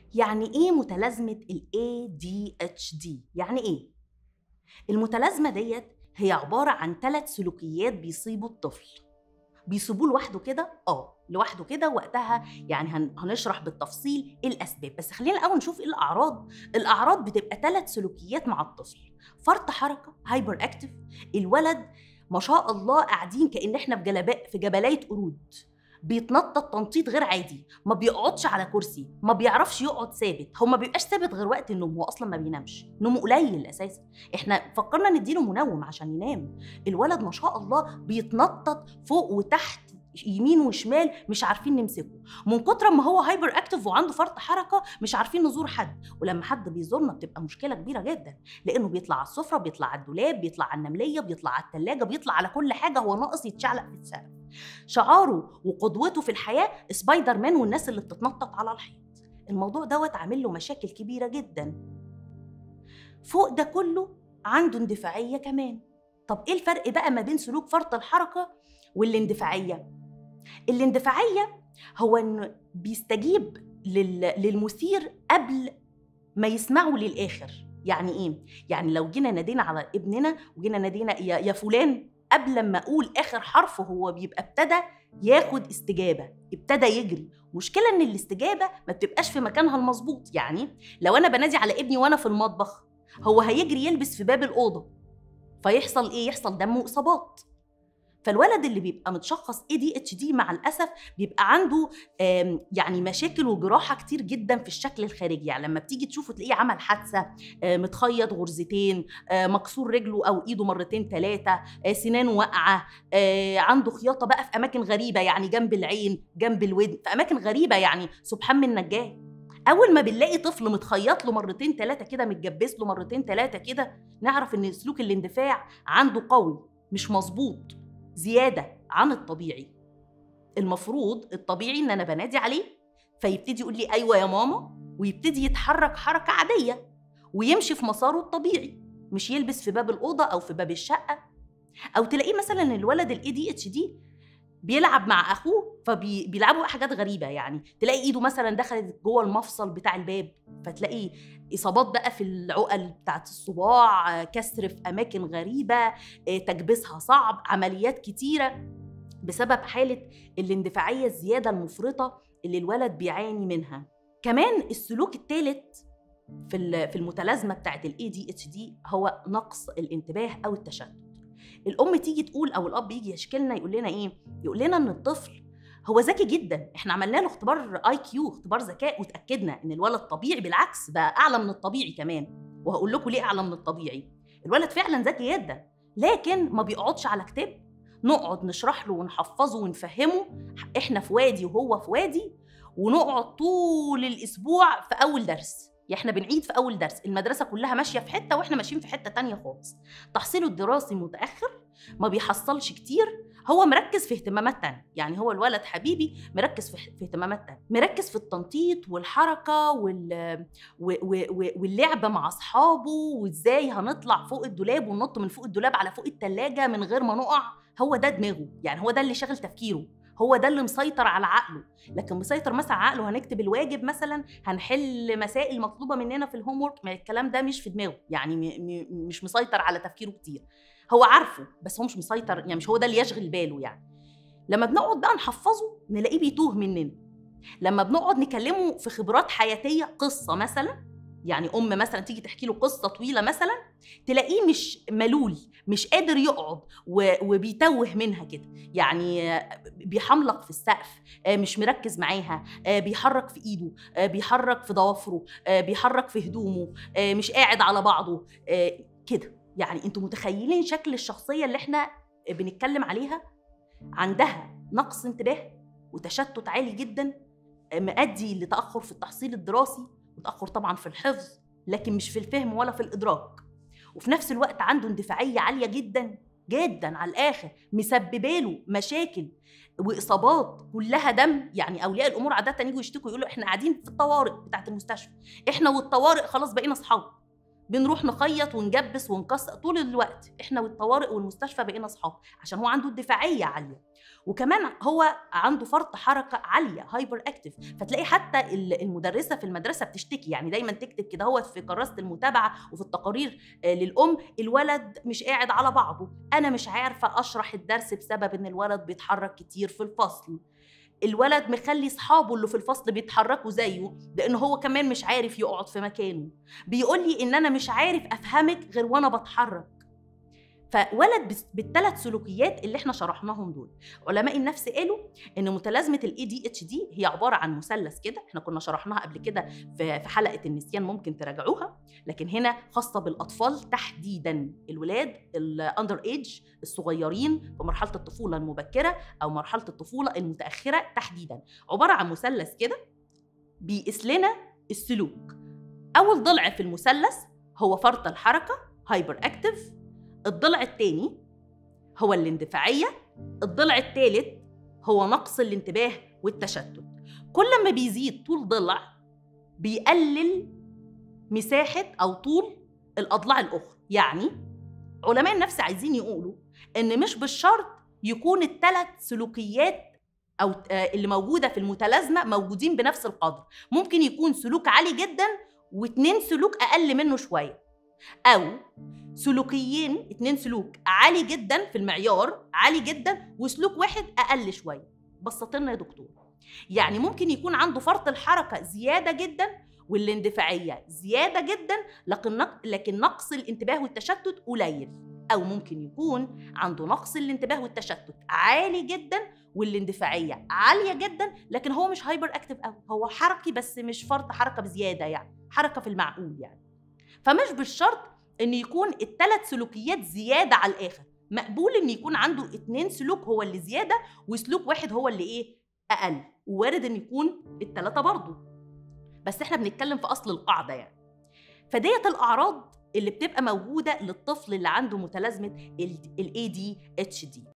يعني ايه متلازمه ال ADHD يعني ايه المتلازمه ديت هي عباره عن ثلاث سلوكيات بيصيبوا الطفل بيسيبوه لوحده كده اه لوحده كده وقتها يعني هن... هنشرح بالتفصيل ايه الاسباب بس خلينا الاول نشوف ايه الاعراض الاعراض بتبقى ثلاث سلوكيات مع الطفل فرط حركه هايبر اكتف الولد ما شاء الله قاعدين كان احنا في جلباء في جبلايه قرود بيتنطط تنطيط غير عادي ما بيقعدش على كرسي ما بيعرفش يقعد ثابت هو ما بيبقاش ثابت غير وقت النوم هو اصلا ما بينامش نومه قليل اساسا احنا فكرنا نديله منوم عشان ينام الولد ما شاء الله بيتنطط فوق وتحت يمين وشمال مش عارفين نمسكه من كتر ما هو هايبر اكتف وعنده فرط حركه مش عارفين نزور حد ولما حد بيزورنا بتبقى مشكله كبيره جدا لانه بيطلع على السفره بيطلع على الدولاب بيطلع على النمليه بيطلع على الثلاجه بيطلع على كل حاجه هو ناقص يتشعلق في السقف شعاره وقدوته في الحياه سبايدر مان والناس اللي بتتنطط على الحيط الموضوع دوت عامل له مشاكل كبيره جدا فوق ده كله عنده اندفاعيه كمان طب ايه الفرق بقى ما بين سلوك فرط الحركه والاندفاعيه الاندفاعيه هو انه بيستجيب لل... للمثير قبل ما يسمعه للاخر يعني ايه يعني لو جينا نادينا على ابننا وجينا نادينا يا, يا فلان قبل ما اقول اخر حرف هو بيبقى ابتدى ياخد استجابه ابتدى يجري مشكلة ان الاستجابة ما بتبقاش في مكانها المظبوط يعني لو انا بنادي على ابني وانا في المطبخ هو هيجري يلبس في باب الأوضة فيحصل ايه يحصل دم واصابات فالولد اللي بيبقى متشخص ADHD مع الاسف بيبقى عنده يعني مشاكل وجراحه كتير جدا في الشكل الخارجي يعني لما بتيجي تشوفه تلاقيه عمل حادثه متخيط غرزتين مكسور رجله او ايده مرتين ثلاثه سنانه واقعه عنده خياطه بقى في اماكن غريبه يعني جنب العين جنب الودن في اماكن غريبه يعني سبحان من نجاه اول ما بنلاقي طفل متخيط له مرتين ثلاثه كده متجبس له مرتين ثلاثه كده نعرف ان سلوك الاندفاع عنده قوي مش مظبوط زياده عن الطبيعي المفروض الطبيعي ان انا بنادي عليه فيبتدي يقول لي ايوه يا ماما ويبتدي يتحرك حركه عاديه ويمشي في مساره الطبيعي مش يلبس في باب الاوضه او في باب الشقه او تلاقيه مثلا الولد الاي دي اتش دي بيلعب مع اخوه فبيلعبوا حاجات غريبه يعني تلاقي ايده مثلا دخلت جوه المفصل بتاع الباب فتلاقي اصابات بقى في العقل بتاعت الصباع كسر في اماكن غريبه تكبيسها صعب عمليات كتيره بسبب حاله الاندفاعيه الزياده المفرطه اللي الولد بيعاني منها كمان السلوك الثالث في في المتلازمه بتاعت الاي دي اتش دي هو نقص الانتباه او التشتت الام تيجي تقول او الاب يجي يشكي لنا يقول لنا ايه يقول لنا ان الطفل هو ذكي جدا احنا عملنا له اختبار اي كيو اختبار ذكاء وتاكدنا ان الولد طبيعي بالعكس بقى اعلى من الطبيعي كمان وهقول لكم ليه اعلى من الطبيعي الولد فعلا ذكي جدا لكن ما بيقعدش على كتاب نقعد نشرح له ونحفظه ونفهمه احنا في وادي وهو في وادي ونقعد طول الاسبوع في اول درس يعني احنا بنعيد في اول درس المدرسه كلها ماشيه في حته واحنا ماشيين في حته تانية خالص تحصيله الدراسي متاخر ما بيحصلش كتير هو مركز في اهتمامات تانية يعني هو الولد حبيبي مركز في, في اهتمامات تانية مركز في التنطيط والحركة وال... و... و... واللعب مع أصحابه وإزاي هنطلع فوق الدولاب وننط من فوق الدولاب على فوق التلاجة من غير ما نقع هو ده دماغه يعني هو ده اللي شاغل تفكيره هو ده اللي مسيطر على عقله لكن مسيطر مثلا عقله هنكتب الواجب مثلا هنحل مسائل مطلوبه مننا في الهوم ورك الكلام ده مش في دماغه يعني م... م... مش مسيطر على تفكيره كتير هو عارفه بس هو مش مسيطر يعني مش هو ده اللي يشغل باله يعني لما بنقعد بقى نحفظه نلاقيه بيتوه مننا لما بنقعد نكلمه في خبرات حياتيه قصه مثلا يعني ام مثلا تيجي تحكي له قصه طويله مثلا تلاقيه مش ملول مش قادر يقعد وبيتوه منها كده يعني بيحملق في السقف مش مركز معاها بيحرك في ايده بيحرك في ضوافره بيحرك في هدومه مش قاعد على بعضه كده يعني انتوا متخيلين شكل الشخصيه اللي احنا بنتكلم عليها عندها نقص انتباه وتشتت عالي جدا مؤدي لتاخر في التحصيل الدراسي وتاخر طبعا في الحفظ لكن مش في الفهم ولا في الادراك وفي نفس الوقت عنده اندفاعيه عاليه جدا جدا على الاخر مسببه له مشاكل واصابات كلها دم يعني اولياء الامور عاده يجوا يشتكوا يقولوا احنا قاعدين في الطوارئ بتاعه المستشفى احنا والطوارئ خلاص بقينا اصحاب بنروح نخيط ونجبس ونكسر طول الوقت احنا والطوارئ والمستشفى بقينا اصحاب عشان هو عنده الدفاعيه عاليه وكمان هو عنده فرط حركه عاليه هايبر اكتف فتلاقي حتى المدرسه في المدرسه بتشتكي يعني دايما تكتب كده هو في كراسه المتابعه وفي التقارير للام الولد مش قاعد على بعضه انا مش عارفه اشرح الدرس بسبب ان الولد بيتحرك كتير في الفصل الولد مخلي اصحابه اللي في الفصل بيتحركوا زيه لان هو كمان مش عارف يقعد في مكانه بيقول لي ان انا مش عارف افهمك غير وانا بتحرك فولد بالثلاث سلوكيات اللي احنا شرحناهم دول علماء النفس قالوا ان متلازمه الاي دي اتش دي هي عباره عن مثلث كده احنا كنا شرحناها قبل كده في حلقه النسيان ممكن تراجعوها لكن هنا خاصه بالاطفال تحديدا الولاد الاندر ايج الصغيرين في مرحله الطفوله المبكره او مرحله الطفوله المتاخره تحديدا عباره عن مثلث كده بيقيس لنا السلوك اول ضلع في المثلث هو فرط الحركه هايبر اكتف الضلع الثاني هو الاندفاعيه الضلع الثالث هو نقص الانتباه والتشتت كل ما بيزيد طول ضلع بيقلل مساحه او طول الاضلاع الاخرى يعني علماء النفس عايزين يقولوا ان مش بالشرط يكون الثلاث سلوكيات او اللي موجوده في المتلازمه موجودين بنفس القدر ممكن يكون سلوك عالي جدا واثنين سلوك اقل منه شويه او سلوكيين اتنين سلوك عالي جدا في المعيار عالي جدا وسلوك واحد اقل شويه بسط لنا يا دكتور يعني ممكن يكون عنده فرط الحركه زياده جدا والاندفاعيه زياده جدا لكن لكن نقص الانتباه والتشتت قليل او ممكن يكون عنده نقص الانتباه والتشتت عالي جدا والاندفاعيه عاليه جدا لكن هو مش هايبر اكتف قوي هو حركي بس مش فرط حركه بزياده يعني حركه في المعقول يعني فمش بالشرط ان يكون الثلاث سلوكيات زياده على الاخر مقبول ان يكون عنده اتنين سلوك هو اللي زياده وسلوك واحد هو اللي ايه اقل ووارد ان يكون الثلاثه برضه بس احنا بنتكلم في اصل القاعده يعني فديت الاعراض اللي بتبقى موجوده للطفل اللي عنده متلازمه الاي دي اتش دي